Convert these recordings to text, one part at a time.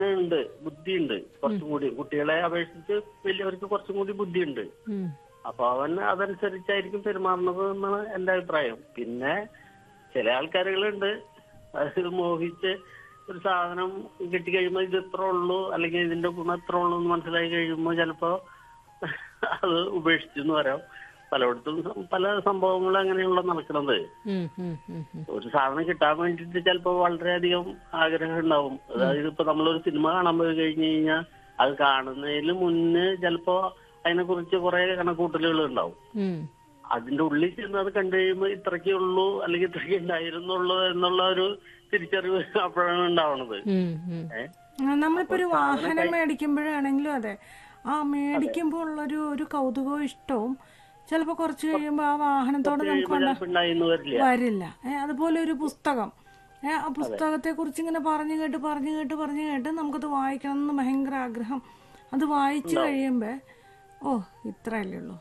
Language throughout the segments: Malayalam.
ഉണ്ട് ബുദ്ധിയുണ്ട് കുറച്ചും കൂടി കുട്ടികളെ അപേക്ഷിച്ച് വലിയവർക്ക് കുറച്ചും കൂടി ബുദ്ധിയുണ്ട് ഉം. അപ്പൊ അവൻ അതനുസരിച്ചായിരിക്കും പെരുമാറുന്നത് എന്നാണ് എന്റെ അഭിപ്രായം പിന്നെ ചില ആൾക്കാരുകളുണ്ട് അത് മോഹിച്ച് ഒരു സാധനം കിട്ടിക്കഴിയുമ്പോ ഇത് ഇത്ര ഉള്ളൂ അല്ലെങ്കിൽ ഇതിന്റെ ഗുണം ഇത്ര ഉള്ളൂ എന്ന് മനസ്സിലായി കഴിയുമ്പോ ചിലപ്പോ അത് ഉപേക്ഷിച്ചു എന്ന് വരാം പലയിടത്തും സം- പല സംഭവങ്ങളും അങ്ങനെയുള്ള നടക്കുന്നത് ഉം, ഉം, ഉം, ഉം. ഒരു സാധനം കിട്ടാൻ വേണ്ടിയിട്ട് ചിലപ്പോൾ വളരെയധികം ആഗ്രഹം ഉണ്ടാവും അതായത് ഇപ്പൊ നമ്മളൊരു സിനിമ കാണാൻ പോയി കഴിഞ്ഞു കഴിഞ്ഞാൽ അത് കാണുന്നതിന് മുന്നേ ചിലപ്പോ അതിനെ കുറിച്ച് കുറെ കണക്കൂട്ടലുകൾ ഉണ്ടാവും ഉം. അതിന്റെ ഉള്ളിൽ ചെന്ന് അത് കണ്ടു കഴിയുമ്പോൾ ഇത്രയ്ക്കേ ഉള്ളൂ അല്ലെങ്കിൽ ഇത്രയ്ക്കേ ഉണ്ടായിരുന്നുള്ളൂ എന്നുള്ള ഒരു തിരിച്ചറിവ് അപ്പോഴാണ് ഉണ്ടാവണത് ഉം, ഉം. ഏ? ആ, നമ്മളിപ്പോ ഒരു വാഹനം മേടിക്കുമ്പോഴാണെങ്കിലും അതെ ആ മേടിക്കുമ്പോൾ ഉള്ളൊരു ഒരു കൗതുകവും ഇഷ്ടവും ചിലപ്പോ കുറച്ച് കഴിയുമ്പോ ആ വാഹനത്തോട് നമുക്ക് കഴിയുമ്പോൾ ചിലപ്പോൾ ഉണ്ടായിന്ന് വരില്ല വരില്ല ഏ, അതുപോലെ ഒരു പുസ്തകം ഏ, ആ പുസ്തകത്തെ കുറിച്ച് ഇങ്ങനെ പറഞ്ഞു കേട്ട് പറഞ്ഞു കേട്ട് പറഞ്ഞു കേട്ട് നമുക്കത് വായിക്കണം എന്ന് ഭയങ്കര ആഗ്രഹം അത് വായിച്ചു കഴിയുമ്പോ ഓ ഇത്രയല്ലേ ഉള്ളൂ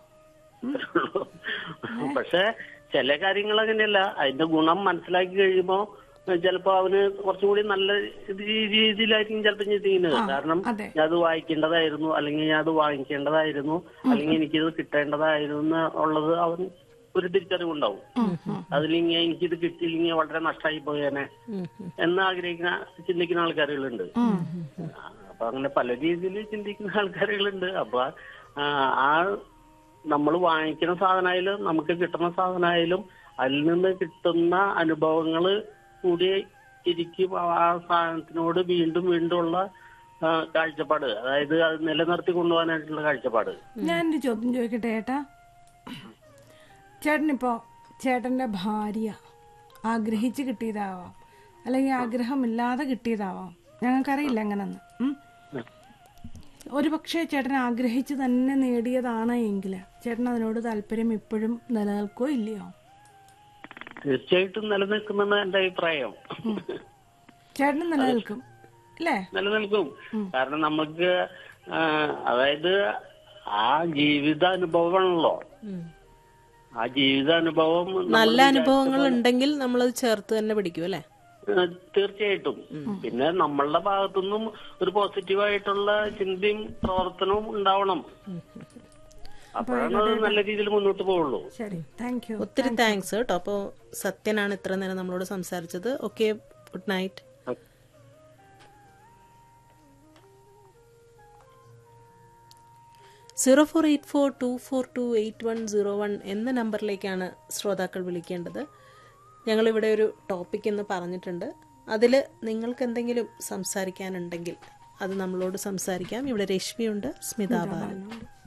പക്ഷെ ചില കാര്യങ്ങൾ അങ്ങനെയല്ല അതിന്റെ ഗുണം മനസ്സിലാക്കി കഴിയുമ്പോ ചിലപ്പോ അവന് കുറച്ചുകൂടി നല്ല രീ- രീതിയിലായിരിക്കും ചിലപ്പോ ചിന്തിക്കുന്നത് കാരണം അതെ. ഞാൻ അത് വായിക്കേണ്ടതായിരുന്നു അല്ലെങ്കിൽ ഞാൻ അത് വാങ്ങിക്കേണ്ടതായിരുന്നു അല്ലെങ്കിൽ എനിക്കിത് കിട്ടേണ്ടതായിരുന്നു എന്ന് ഉള്ളത് അവൻ ഒരു തിരിച്ചറിവുണ്ടാവും അതിലിങ്ങനെ എനിക്കിത് കിട്ടിയില്ലെങ്കിൽ വളരെ നഷ്ടമായി പോയേനെ ഉം, ഉം. എന്ന് ആഗ്രഹിക്കുന്ന ചിന്തിക്കുന്ന ആൾക്കാരുകളുണ്ട് അപ്പൊ അങ്ങനെ പല രീതിയിൽ ചിന്തിക്കുന്ന ആൾക്കാരുകളുണ്ട് അപ്പൊ ആ, ആ നമ്മൾ വാങ്ങിക്കുന്ന സാധനമായാലും നമുക്ക് കിട്ടുന്ന സാധനമായാലും അതിൽ നിന്ന് കിട്ടുന്ന അനുഭവങ്ങള് കൂടി ഇരിക്കും ആ ആ സാധനത്തിനോട് വീണ്ടും വീണ്ടും ഉള്ള ആ, കാഴ്ചപ്പാട് അതായത് അത് നിലനിർത്തി കൊണ്ടുപോകാനായിട്ടുള്ള കാഴ്ചപ്പാട് ഞാനൊരു ചോദ്യം ചോദിക്കട്ടെ ഏട്ടാ ചേട്ടനിപ്പോ ചേട്ടന്റെ ഭാര്യ ആഗ്രഹിച്ച് കിട്ടിയതാവാം അല്ലെങ്കിൽ ആഗ്രഹമില്ലാതെ കിട്ടിയതാവാം ഞങ്ങൾക്കറിയില്ല എങ്ങനെന്ന് ഉം. ഒരു പക്ഷേ ചേട്ടൻ ആഗ്രഹിച്ച് തന്നെ നേടിയതാണ് എങ്കിൽ ചേട്ടൻ അതിനോട് താല്പര്യം ഇപ്പോഴും നിലനിൽക്കോ ഇല്ലയോ തീർച്ചയായിട്ടും നിലനിൽക്കുമെന്ന് എന്റെ അഭിപ്രായം ചേട്ടന് നിലനിൽക്കും അല്ലേ നിലനിൽക്കും കാരണം നമുക്ക് ആ, അതായത് ആ ജീവിതാനുഭവമാണല്ലോ ഉം. ആ ജീവിതാനുഭവം നമ്മൾ നല്ല അനുഭവങ്ങൾ ഉണ്ടെങ്കിൽ നമ്മളത് ചേർത്ത് തന്നെ പിടിക്കും അല്ലേ ആ, തീർച്ചയായിട്ടും പിന്നെ നമ്മളുടെ ഭാഗത്തുനിന്നും ഒരു പോസിറ്റീവായിട്ടുള്ള ചിന്തയും പ്രവർത്തനവും ഉണ്ടാവണം അപ്പോഴാണ് അത് നല്ല രീതിയിൽ മുന്നോട്ട് പോവുള്ളൂ ശരി താങ്ക് യു ഒത്തിരി താങ്ക്സ് കേട്ടോ അപ്പോൾ സത്യനാണ് ഇത്ര നേരം നമ്മളോട് സംസാരിച്ചത് okay good night zero four eight four two four two eight one zero one എന്ന നമ്പറിലേക്കാണ് ശ്രോതാക്കൾ വിളിക്കേണ്ടത് ഞങ്ങളിവിടെ ഒരു ടോപ്പിക് എന്ന് പറഞ്ഞിട്ടുണ്ട് അതിൽ നിങ്ങൾക്ക് എന്തെങ്കിലും സംസാരിക്കാനുണ്ടെങ്കിൽ അത് നമ്മളോട് സംസാരിക്കാം ഇവിടെ രശ്മിയുണ്ട് സ്മിതാ ബാലൻ